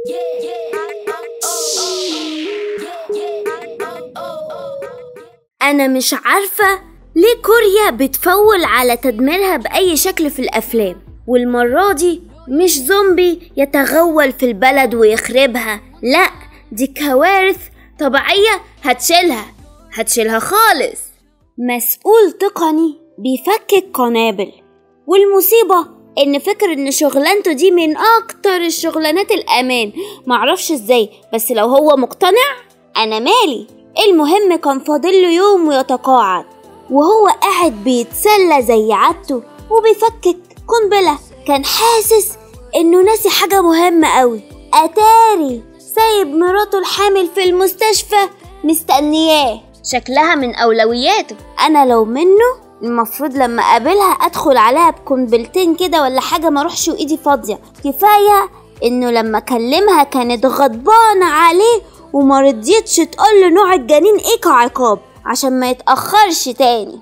أنا مش عارفة ليه كوريا بتفول على تدميرها بأي شكل في الأفلام والمرة دي مش زومبي يتغول في البلد ويخربها لأ دي كوارث طبيعية هتشيلها هتشيلها خالص مسؤول تقني بيفكك قنابل والمصيبة إن فكر إن شغلانته دي من أكتر الشغلانات الأمان معرفش إزاي بس لو هو مقتنع أنا مالي المهم كان فاضله يوم ويتقاعد وهو قاعد بيتسلى زي عادته وبيفكك قنبلة كان حاسس إنه ناسي حاجة مهمة أوي أتاري سايب مراته الحامل في المستشفى مستنياه شكلها من أولوياته أنا لو منه المفروض لما أقابلها أدخل عليها بقنبلتين كده ولا حاجة ما أروحش وإيدي فاضية كفاية إنه لما كلمها كانت غضبانة عليه وما رضيتش تقول له نوع الجنين إيه كعقاب عشان ما يتأخرش تاني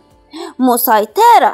مسيطرة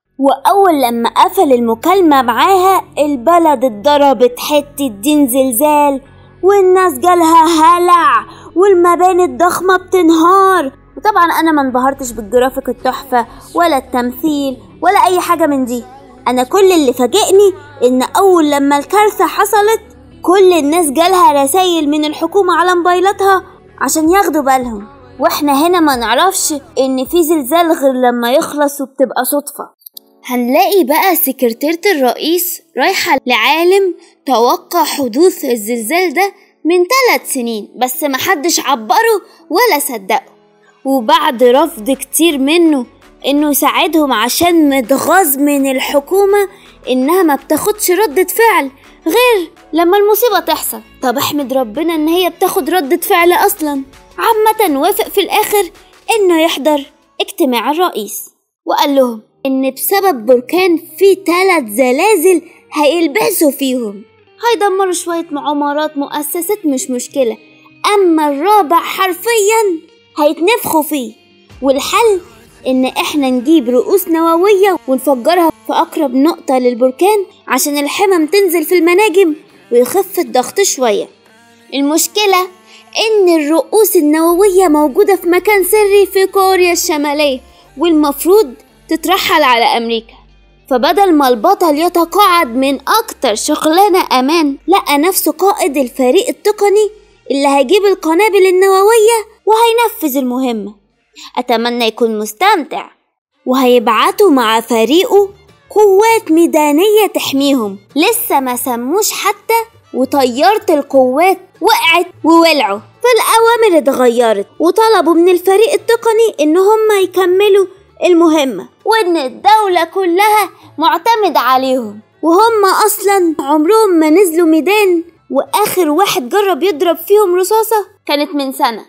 وأول لما قفل المكالمة معاها البلد اتضربت حتة دين زلزال والناس جالها هلع والمباني الضخمة بتنهار وطبعا أنا ما انبهرتش بالجرافيك التحفة ولا التمثيل ولا أي حاجة من دي أنا كل اللي فاجئني إن أول لما الكارثة حصلت كل الناس جالها رسايل من الحكومة على موبايلاتها عشان ياخدوا بالهم واحنا هنا ما نعرفش ان في زلزال غير لما يخلص وبتبقى صدفة هنلاقي بقى سكرتيرة الرئيس رايحة لعالم توقع حدوث الزلزال ده من ثلاث سنين بس محدش عبره ولا صدقه وبعد رفض كتير منه انه يساعدهم عشان متغاظ من الحكومة انها ما بتاخدش ردة فعل غير لما المصيبة تحصل طب احمد ربنا ان هي بتاخد ردة فعل اصلا عامة وافق في الاخر انه يحضر اجتماع الرئيس وقال لهم ان بسبب بركان في تلات زلازل هيلبسوا فيهم هيدمروا شوية عمارات مؤسسات مش مشكلة اما الرابع حرفيا هيتنفخوا فيه والحل ان احنا نجيب رؤوس نووية ونفجرها في اقرب نقطة للبركان عشان الحمم تنزل في المناجم ويخف الضغط شوية المشكلة ان الرؤوس النووية موجودة في مكان سري في كوريا الشمالية والمفروض تترحل على امريكا فبدل ما البطل يتقاعد من اكتر شغلانة امان لقى نفسه قائد الفريق التقني اللي هيجيب القنابل النووية وهينفذ المهمة أتمنى يكون مستمتع وهيبعتوا مع فريقه قوات ميدانية تحميهم لسه ما سموش حتى وطيارة القوات وقعت وولعوا فالأوامر اتغيرت وطلبوا من الفريق التقني إن هم يكملوا المهمة وإن الدولة كلها معتمدة عليهم وهم أصلا عمرهم ما نزلوا ميدان وآخر واحد جرب يضرب فيهم رصاصة كانت من سنة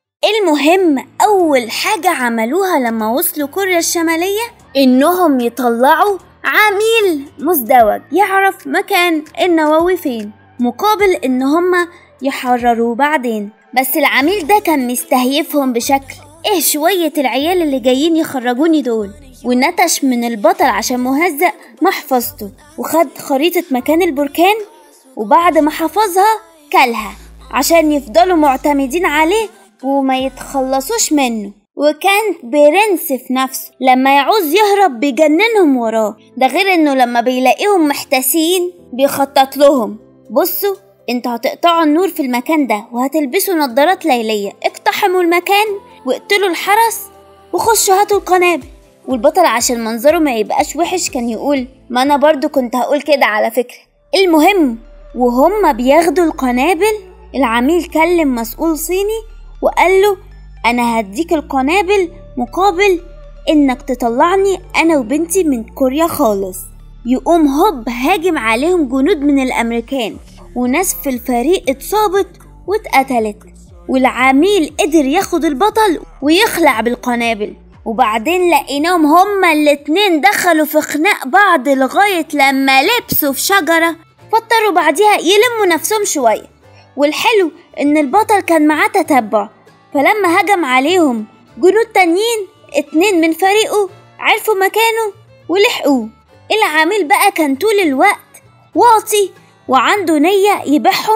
المهم أول حاجة عملوها لما وصلوا كوريا الشمالية إنهم يطلعوا عميل مزدوج يعرف مكان النووي فين مقابل إن هما يحرروه بعدين بس العميل ده كان مستهيفهم بشكل إيه شوية العيال اللي جايين يخرجوني دول ونتش من البطل عشان مهزأ محفظته وخد خريطة مكان البركان وبعد ما حفظها كلها عشان يفضلوا معتمدين عليه وما يتخلصوش منه وكان برنس في نفسه لما يعوز يهرب بيجننهم وراه ده غير انه لما بيلاقيهم محتاسين بيخطط لهم بصوا انتوا هتقطعوا النور في المكان ده وهتلبسوا نظارات ليلية اقتحموا المكان واقتلوا الحرس وخشوا هاتوا القنابل والبطل عشان منظره ما يبقاش وحش كان يقول ما انا برضو كنت هقول كده على فكرة المهم وهم بياخدوا القنابل العميل كلم مسؤول صيني وقال له أنا هديك القنابل مقابل إنك تطلعني أنا وبنتي من كوريا خالص يقوم هوب هاجم عليهم جنود من الأمريكان وناس في الفريق اتصابت واتقتلت والعميل قدر ياخد البطل ويخلع بالقنابل وبعدين لقيناهم هما الاتنين دخلوا في خناق بعض لغاية لما لبسوا في شجرة فاضطروا بعديها يلموا نفسهم شوية والحلو إن البطل كان معاه تتبع فلما هجم عليهم جنود تانيين اتنين من فريقه عرفوا مكانه ولحقوه العميل بقى كان طول الوقت واطي وعنده نية يبيعهم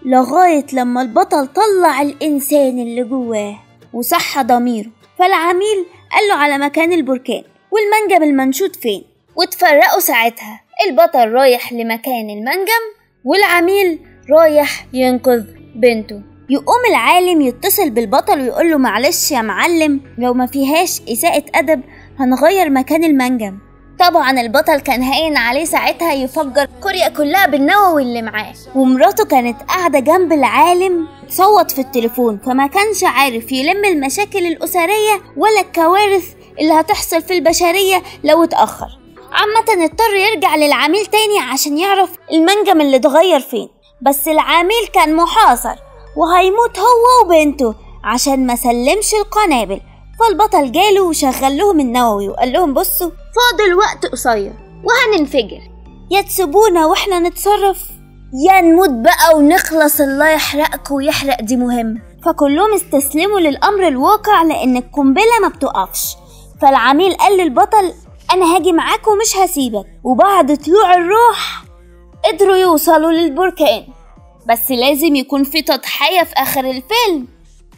لغاية لما البطل طلع الإنسان اللي جواه وصح ضميره فالعميل قال له على مكان البركان والمنجم المنشود فين واتفرقوا ساعتها البطل رايح لمكان المنجم والعميل رايح ينقذ بنته يقوم العالم يتصل بالبطل ويقول له معلش يا معلم لو ما فيهاش إساءة أدب هنغير مكان المنجم طبعا البطل كان هاين عليه ساعتها يفجر كوريا كلها بالنووي اللي معاه ومراته كانت قاعدة جنب العالم تصوت في التليفون فما كانش عارف يلم المشاكل الأسرية ولا الكوارث اللي هتحصل في البشرية لو اتأخر عامة اضطر يرجع للعميل تاني عشان يعرف المنجم اللي اتغير فين بس العميل كان محاصر وهيموت هو وبنته عشان ما سلمش القنابل فالبطل جاله وشغل لهم النووي وقال لهم بصوا فاضل وقت قصير وهننفجر يا تسيبونا واحنا نتصرف يا نموت بقى ونخلص الله يحرقك ويحرق دي مهمة فكلهم استسلموا للأمر الواقع لأن القنبلة ما بتقفش فالعميل قال للبطل أنا هاجي معاك ومش هسيبك وبعد طلوع الروح قدروا يوصلوا للبركان بس لازم يكون في تضحية في آخر الفيلم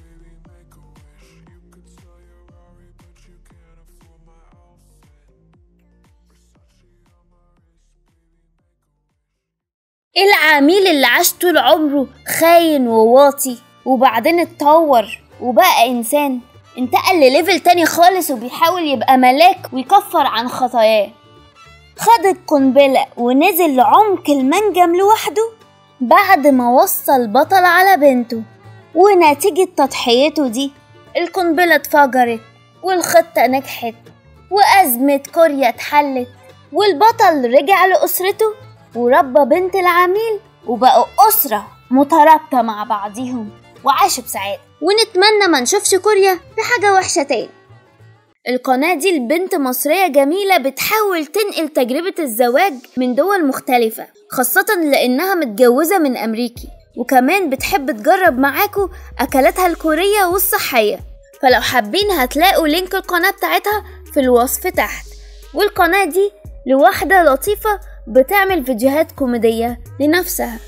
العميل اللي عاش طول عمره خاين وواطي وبعدين اتطور وبقى إنسان انتقل لليفل تاني خالص وبيحاول يبقى ملاك ويكفر عن خطاياه خد القنبلة ونزل لعمق المنجم لوحده بعد ما وصل البطل على بنته ونتيجة تضحيته دي القنبلة اتفجرت والخطة نجحت وأزمة كوريا اتحلت والبطل رجع لأسرته وربى بنت العميل وبقوا أسرة مترابطة مع بعضيهم وعاشوا بسعادة ونتمنى ما نشوفش كوريا في حاجة وحشة تاني القناة دي لبنت مصرية جميلة بتحاول تنقل تجربة الزواج من دول مختلفة خاصة لأنها متجوزة من أمريكي وكمان بتحب تجرب معاكو أكلاتها الكورية والصحية فلو حابين هتلاقوا لينك القناة بتاعتها في الوصف تحت والقناة دي لواحدة لطيفة بتعمل فيديوهات كوميدية لنفسها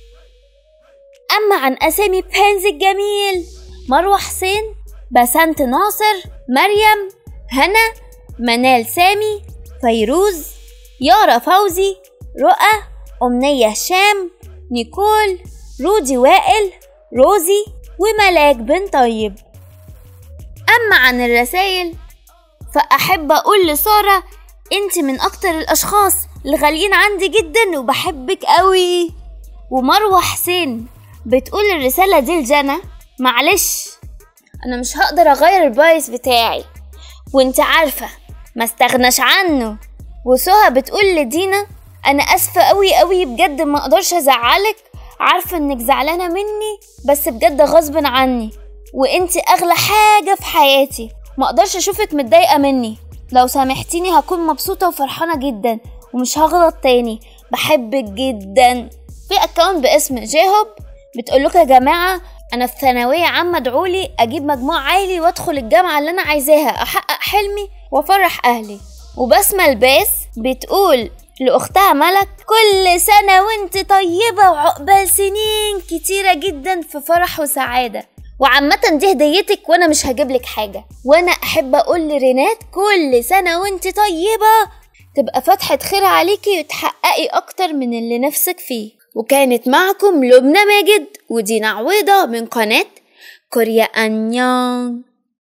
أما عن أسامي بهانز الجميل مروة حسين بسنت ناصر مريم هنا منال سامي فيروز يارا فوزي رؤى أمنية هشام نيكول رودي وائل روزي وملاك بن طيب أما عن الرسايل فأحب أقول لسارة أنت من أكتر الأشخاص اللي غاليين عندي جدا وبحبك قوي ومروة حسين بتقول الرسالة دي لجنى معلش أنا مش هقدر أغير البايس بتاعي وانت عارفة ما استغناش عنه وسهى بتقول لدينا أنا أسفة قوي قوي بجد ما أقدرش أزعلك عارفة إنك زعلانة مني بس بجد غصب عني وانت أغلى حاجة في حياتي ما أقدرش أشوفك متضايقة مني لو سامحتيني هكون مبسوطة وفرحانة جدا ومش هغلط تاني بحبك جدا في اكونت باسم جيهوب بتقول لكم يا جماعة أنا في ثانوية عامة ادعولي أجيب مجموع عالي وأدخل الجامعة اللي أنا عايزاها أحقق حلمي وأفرح أهلي وبسمة الباس بتقول لأختها ملك كل سنة وانت طيبة وعقبال سنين كتيرة جدا في فرح وسعادة وعامة دي هديتك وانا مش هجيبلك حاجة وانا احب اقول لرينات كل سنة وانت طيبة تبقى فتحة خير عليكي وتحققي اكتر من اللي نفسك فيه وكانت معكم لبنى ماجد ودينا عويضة من قناة كوريا أنيون